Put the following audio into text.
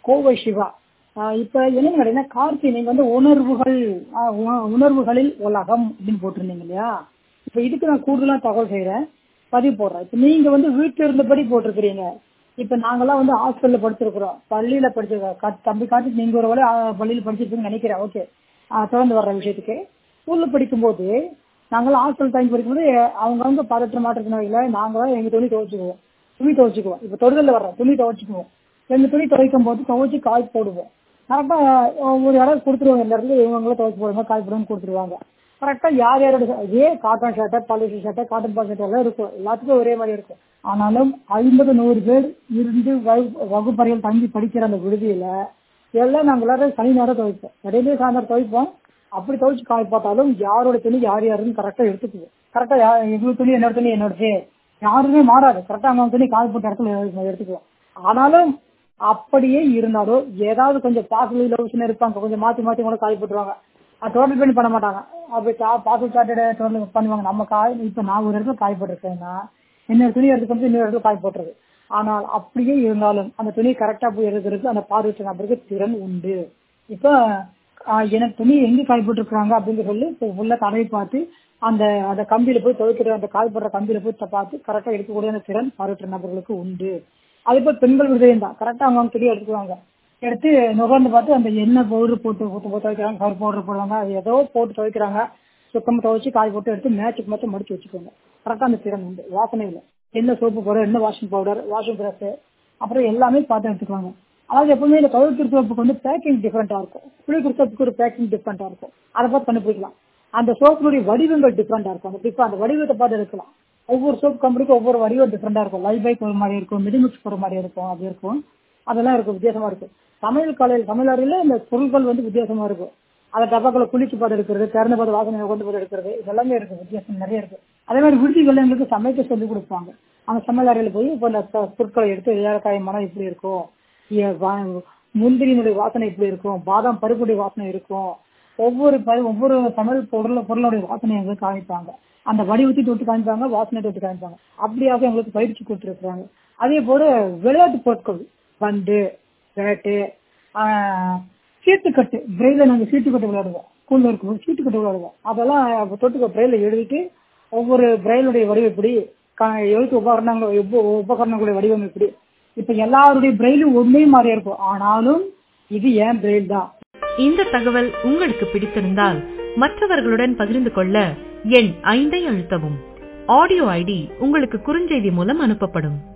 கோவை சிவா ஆஹ் இப்ப என்ன கேட்டீங்கன்னா கார்த்தி நீங்க வந்து உணர்வுகள் ஆஹ் உண- உணர்வுகளில் உலகம் அப்படின்னு போட்டிருந்தீங்க இல்லையா இப்ப இதுக்கு நான் கூடுதலா தகவல் செய்யறேன் பதிவு போடுறேன் இப்ப நீங்க வந்து வீட்டுல இருந்தபடி போட்டிருக்கிறீங்க இப்ப நாங்கெல்லாம் வந்து ஹாஸ்டல்ல படிச்சிருக்கிறோம் பள்ளியில படிச்சிருக்கோம் கா- தம்பி கார்த்திக் நீங்க ஒரு வேலை ஆஹ், பள்ளியில படிச்சிருப்பீங்கன்னு நினைக்கிறேன் ஓகே தொடர்ந்து வர்ற விஷயத்துக்கு ஸ்கூல்ல படிக்கும்போது நாங்களாம் ஹாஸ்டல் டைம் படிக்கும்போது அவங்க அவங்க பதற்ற மாற்றத்தினால நாங்க எங்க துணி துவைச்சுக்குவோம் துணி துவைச்சுக்குவோம் இப்ப தொடுதல்ல வர்றோம் துணி துவைச்சுக்குவோம் எங்க துணி துவைக்கும் போது துவைச்சு காய் போடுவோம் கரெக்டா ஒரு இடம் கொடுத்துருவாங்க இந்த இடத்துல இவங்கள துவைச்சு போடுங்க காய் போடுங்க கொடுத்துருவாங்க கரெக்டா யார் யாரோட இதே காட்டன் ஷர்ட்டை பாலிஸ்டர் ஷர்ட்டை காட்டன் பால் ஷர்ட் எல்லாம் இருக்கும் எல்லாத்துக்கும் ஒரே மாதிரி இருக்கும் ஆனாலும் ஐம்பது நூறு பேர் இருந்து வகு- வகுப்பறையில் தங்கி படிக்கிற அந்த விடுதியில எல்லாம் நாங்க எல்லாரும் சனி நேரம் துவைப்போம் இடையிலேயே சாயந்தரம் துவைப்போம் அப்படி துவைச்சு காய் பார்த்தாலும் யாரோட துணி யார் யாருன்னு கரெக்டா எடுத்துக்குவோம் கரெக்டா எங்க துணி என்னோட துணி என்னோடது யாருமே மாறாது கரெக்டா அவங்க துணி காய் போட்ட இடத்துல எடுத்துக்குவோம் ஆனாலும் அப்படியே இருந்தாலும் ஏதாவது கொஞ்சம் பாசிபிள் லவ்ஸ்னு இருப்பாங்க கொஞ்சம் மாத்தி மாத்தி கூட காய் போட்டுருவாங்க டோட்டல் பண்ணி பண்ண மாட்டாங்க அப்படி பாசிபிள் சார்ட்டட் டோட்டல் பண்ணுவாங்க நம்ம காய் இப்ப நான் ஒரு இடத்துல காய் போட்டிருக்கேன்னா இன்னொரு துணி எடுத்து வந்து இன்னொரு இடத்துல காய் போட்டுறது ஆனால் அப்படியே இருந்தாலும் அந்த துணி கரெக்டா போய் எடுக்கிறதுக்கு அந்த பார்வையற்ற நபருக்கு திறன் உண்டு இப்போ ஆஹ், எனக்கு துணி எங்க காய் போட்டிருக்காங்க அப்படின்னு சொல்லி ஃபுல்லா தடவை பார்த்து அந்த அந்த கம்பியில போய் துவைக்கிற அந்த காய் போடுற கம்பியில போய் த- பார்த்து கரெக்டா எடுக்கக்கூடிய அந்த திறன் பார்வையற்ற நபர்களுக்கு உண்டு அதே போல் பெண்கள் விடுதலையும் தான் கரெக்டா அவங்க அவங்க துணி எடுத்துக்குவாங்க எடுத்து நுகர்ந்து பார்த்து அந்த எண்ணெய் பவுடர் போட்டு போட்டு போட்டு துவைக்கிறாங்க கருப்பு பவுடர் போடுவாங்க அது ஏதோ போட்டு துவைக்கிறாங்க சுத்தமா துவைச்சு காய் போட்டு எடுத்து மேட்சுக்கு மட்டும் மடிச்சு வச்சுக்கோங்க கரெக்டா அந்த திறன் உண்டு வாசனை இல்லை என்ன சோப்பு பவுடர் என்ன வாஷிங் பவுடர் வாஷிங் பிரஷ் அப்புறம் எல்லாமே பார்த்து எடுத்துக்குவாங்க அதாவது எப்பவுமே இந்த கழுத்து சோப்புக்கு வந்து பேக்கிங் டிஃப்ரெண்டா இருக்கும் குளிக்கிற சோப்புக்கு ஒரு பேக்கிங் டிஃப்ரெண்டா இருக்கும் அதை பார்த்து கண்டுபிடிக்கலாம் அந்த சோப்பினுடைய வடிவங்கள் டிஃப்ரெண்டா இருக்கும் அந்த டிஃப- அந்த வடிவத்தை பார்த்து எடுக்கலாம் ஒவ்வொரு சோப் கம்பெனிக்கும் ஒவ்வொரு வடிவம் டிஃப்ரெண்டா இருக்கும் லைஃப் பைக் ஒரு மாதிரி இருக்கும் மிடிமிக்ஸ் ஒரு மாதிரி இருக்கும் அப்படி இருக்கும் அதெல்லாம் இருக்கும் வித்தியாசமா இருக்கும் சமையல் காலையில் சமையல் அறையில இந்த பொருட்கள் வந்து வித்தியாசமா இருக்கும் அதை டப்பாக்களை குளிச்சு பார்த்து எடுக்கிறது திறந்து பார்த்து வாசனை கொண்டு போய் எடுக்கிறது இதெல்லாமே இருக்கு வித்தியாசம் நிறைய இருக்கு அதே மாதிரி விடுதிகள் எங்களுக்கு சமைக்க சொல்லி கொடுப்பாங்க அந்த சமையல் அறையில போய் இப்போ இந்த ப- பொருட்களை எடுத்து ஏலக்காய் மனம் இப்படி இருக்கும் ஏ- வா- முந்திரியினுடைய வாசனை இப்படி இருக்கும் பாதாம் பருப்புடைய வாசனை இருக்கும் ஒவ்வொரு பரு- ஒவ்வொரு சமையல் பொருள் பொருளுடைய வாசனை எங்களுக்கு காமிப்பாங்க அந்த வடிவத்தை தொட்டு காமிப்பாங்க வாசனை தொட்டு காமிப்பாங்க அப்படியாக எங்களுக்கு பயிற்சி கொடுத்துருக்காங்க அதே போல விளையாட்டு பொருட்கள் பந்து பேட்டு சீட்டுக்கட்டு பிரெயில நாங்க சீட்டுக்கட்டு விளையாடுவோம் ஸ்கூல்ல இருக்கும் சீட்டுக்கட்டு விளையாடுவோம் அதெல்லாம் அப்ப தொட்டுக்க பிரெயில எழுதிட்டு ஒவ்வொரு பிரெயிலுடைய வடிவம் எப்படி க- எழுத்து உபகரணங்கள் உப- உபகரணங்களுடைய வடிவம் எப்படி இப்ப எல்லாருடைய பிரெயிலும் ஒன்னே மாதிரி இருக்கும் ஆனாலும் இது ஏன் பிரெயில் தான் இந்த தகவல் உங்களுக்கு பிடித்திருந்தால் மற்றவர்களுடன் பகிர்ந்து கொள்ள எண் ஐந்தை அழுத்தவும் ஆடியோ ஐடி உங்களுக்கு குறுஞ்செய்தி மூலம் அனுப்பப்படும்